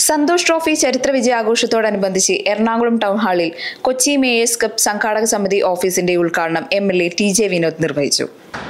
Santhosh trophy ചരിത്ര വിജയാഘോഷത്തോടനുബന്ധിച്ച് Ernakulam town ഹാളിൽ Kochi Mayers cup സംഘാടക സമിതി ഓഫീസിന്റെ ഉദ്ഘാടനം M L A T J Vinod നിർവഹിച്ചു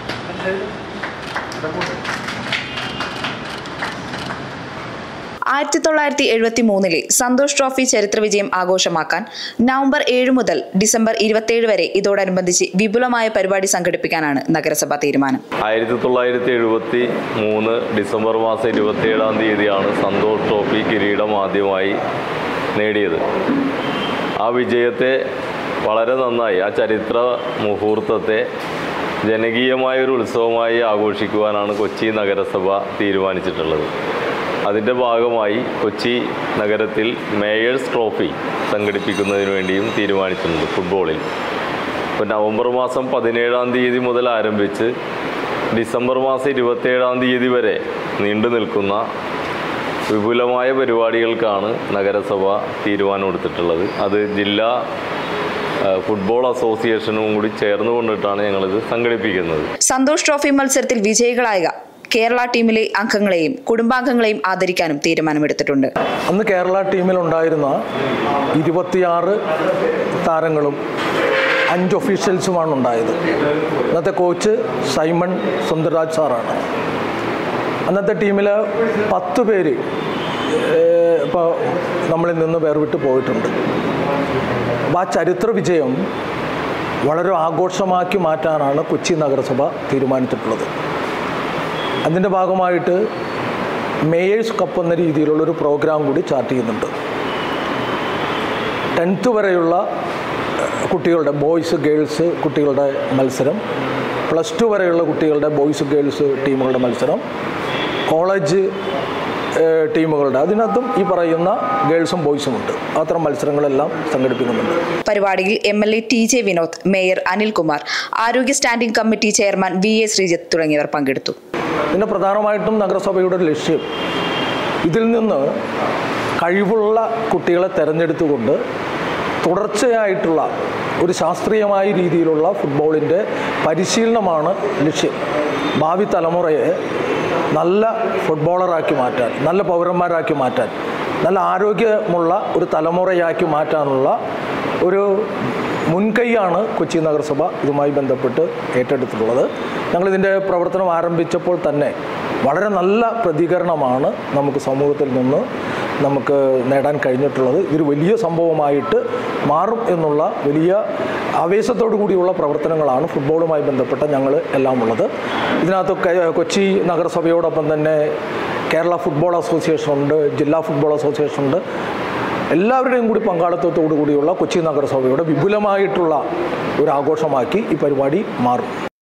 ആയിരത്തി തൊള്ളായിരത്തി എഴുപത്തി മൂന്നിലെ സന്തോഷ് ട്രോഫി ചരിത്ര വിജയം ആഘോഷമാക്കാൻ നവംബർ ഏഴ് മുതൽ ഡിസംബർ ഇരുപത്തിയേഴ് വരെ ഇതോടനുബന്ധിച്ച് വിപുലമായ പരിപാടി സംഘടിപ്പിക്കാനാണ് നഗരസഭ തീരുമാനം ആയിരത്തി തൊള്ളായിരത്തി എഴുപത്തി മൂന്ന് ഡിസംബർ മാസം ഇരുപത്തിയേഴാം തീയതിയാണ് സന്തോഷ് ട്രോഫി കിരീടം ആദ്യമായി നേടിയത് ആ വിജയത്തെ വളരെ നന്നായി ആ ചരിത്ര മുഹൂർത്തത്തെ ജനകീയമായ ഒരു ഉത്സവമായി ആഘോഷിക്കുവാനാണ് കൊച്ചി നഗരസഭ തീരുമാനിച്ചിട്ടുള്ളത് അതിൻ്റെ ഭാഗമായി കൊച്ചി നഗരത്തിൽ മേയേഴ്സ് ട്രോഫി സംഘടിപ്പിക്കുന്നതിന് വേണ്ടിയും തീരുമാനിച്ചിട്ടുണ്ട് ഫുട്ബോളിൽ ഇപ്പോൾ നവംബർ മാസം പതിനേഴാം തീയതി മുതൽ ആരംഭിച്ച് ഡിസംബർ മാസം ഇരുപത്തേഴാം തീയതി വരെ നീണ്ടു നിൽക്കുന്ന വിപുലമായ പരിപാടികൾക്കാണ് നഗരസഭ തീരുമാനമെടുത്തിട്ടുള്ളത് അത് ജില്ലാ ആ, ഫുട്ബോൾ അസോസിയേഷനും കൂടി ചേർന്നുകൊണ്ടിട്ടാണ് ഞങ്ങളിത് സംഘടിപ്പിക്കുന്നത് സന്തോഷ് ട്രോഫി മത്സരത്തിൽ വിജയികളായ കേരള ടീമിലെ അംഗങ്ങളെയും കുടുംബാംഗങ്ങളെയും ആദരിക്കാനും തീരുമാനമെടുത്തിട്ടുണ്ട് അന്ന് കേരള ടീമിലുണ്ടായിരുന്ന ഇരുപത്തിയാറ് താരങ്ങളും അഞ്ച് ഒഫീഷ്യൽസുമാണ് ഉണ്ടായത് അന്നത്തെ കോച്ച് സൈമൺ സുന്ദർരാജ് സാറാണ് അന്നത്തെ ടീമിൽ പത്ത് പേര് ഇപ്പോൾ നമ്മളിൽ നിന്ന് വേർവിട്ട് പോയിട്ടുണ്ട് അപ്പോൾ ആ ചരിത്ര വിജയം വളരെ ആഘോഷമാക്കി മാറ്റാനാണ് കൊച്ചി നഗരസഭ തീരുമാനിച്ചിട്ടുള്ളത് അതിൻ്റെ ഭാഗമായിട്ട് മേയേഴ്സ് കപ്പ് എന്ന രീതിയിലുള്ളൊരു പ്രോഗ്രാം കൂടി ചാർട്ട് ചെയ്യുന്നുണ്ട് ടെൻത്ത് വരെയുള്ള ഏഹ്, കുട്ടികളുടെ ബോയ്സ് ഗേൾസ് കുട്ടികളുടെ മത്സരം പ്ലസ് ടു വരെയുള്ള കുട്ടികളുടെ ബോയ്സ് ഗേൾസ് ടീമുകളുടെ മത്സരം കോളേജ് ഏഹ്, ടീമുകളുടെ അതിനകത്തും ഈ പറയുന്ന ഗേൾസും ബോയ്സും ഉണ്ട് അത്തരം മത്സരങ്ങളെല്ലാം സംഘടിപ്പിക്കുന്നുണ്ട് പരിപാടിയിൽ M L A T J Vinod mayor Anilkumar ആരോഗ്യ standing committee chairman V A Sreejith തുടങ്ങിയവർ പങ്കെടുത്തു പിന്നെ പ്രധാനമായിട്ടും നഗരസഭയുടെ ഒരു ലക്ഷ്യം ഇതിൽ നിന്ന് കഴിവുള്ള കുട്ടികളെ തിരഞ്ഞെടുത്തുകൊണ്ട് തുടർച്ചയായിട്ടുള്ള ഒരു ശാസ്ത്രീയമായ രീതിയിലുള്ള ഫുട്ബോളിൻ്റെ പരിശീലനമാണ് ലക്ഷ്യം ഭാവി തലമുറയെ നല്ല ഫുട്ബോളറാക്കി മാറ്റാൻ നല്ല പൗരന്മാരാക്കി മാറ്റാൻ നല്ല ആരോഗ്യമുള്ള ഒരു തലമുറയാക്കി മാറ്റാനുള്ള ഒരു മുൻകൈയാണ് കൊച്ചി നഗരസഭ ഇതുമായി ബന്ധപ്പെട്ട് ഏറ്റെടുത്തിട്ടുള്ളത് ഞങ്ങളിതിൻ്റെ പ്രവർത്തനം ആരംഭിച്ചപ്പോൾ തന്നെ വളരെ നല്ല പ്രതികരണമാണ് നമുക്ക് സമൂഹത്തിൽ നിന്ന് നമുക്ക് നേടാൻ കഴിഞ്ഞിട്ടുള്ളത് ഇതൊരു വലിയ സംഭവമായിട്ട് മാറും എന്നുള്ള വലിയ ആവേശത്തോടു കൂടിയുള്ള പ്രവർത്തനങ്ങളാണ് ഫുട്ബോളുമായി ബന്ധപ്പെട്ട ഞങ്ങൾ എല്ലാം ഉള്ളത് ഇതിനകത്ത് ക- കൊച്ചി നഗരസഭയോടൊപ്പം തന്നെ കേരള ഫുട്ബോൾ അസോസിയേഷൻ ഉണ്ട് ജില്ലാ ഫുട്ബോൾ അസോസിയേഷൻ ഉണ്ട് എല്ലാവരുടെയും കൂടി പങ്കാളിത്തത്തോടു കൂടിയുള്ള കൊച്ചി നഗരസഭയുടെ വിപുലമായിട്ടുള്ള ഒരു ആഘോഷമാക്കി ഈ പരിപാടി മാറും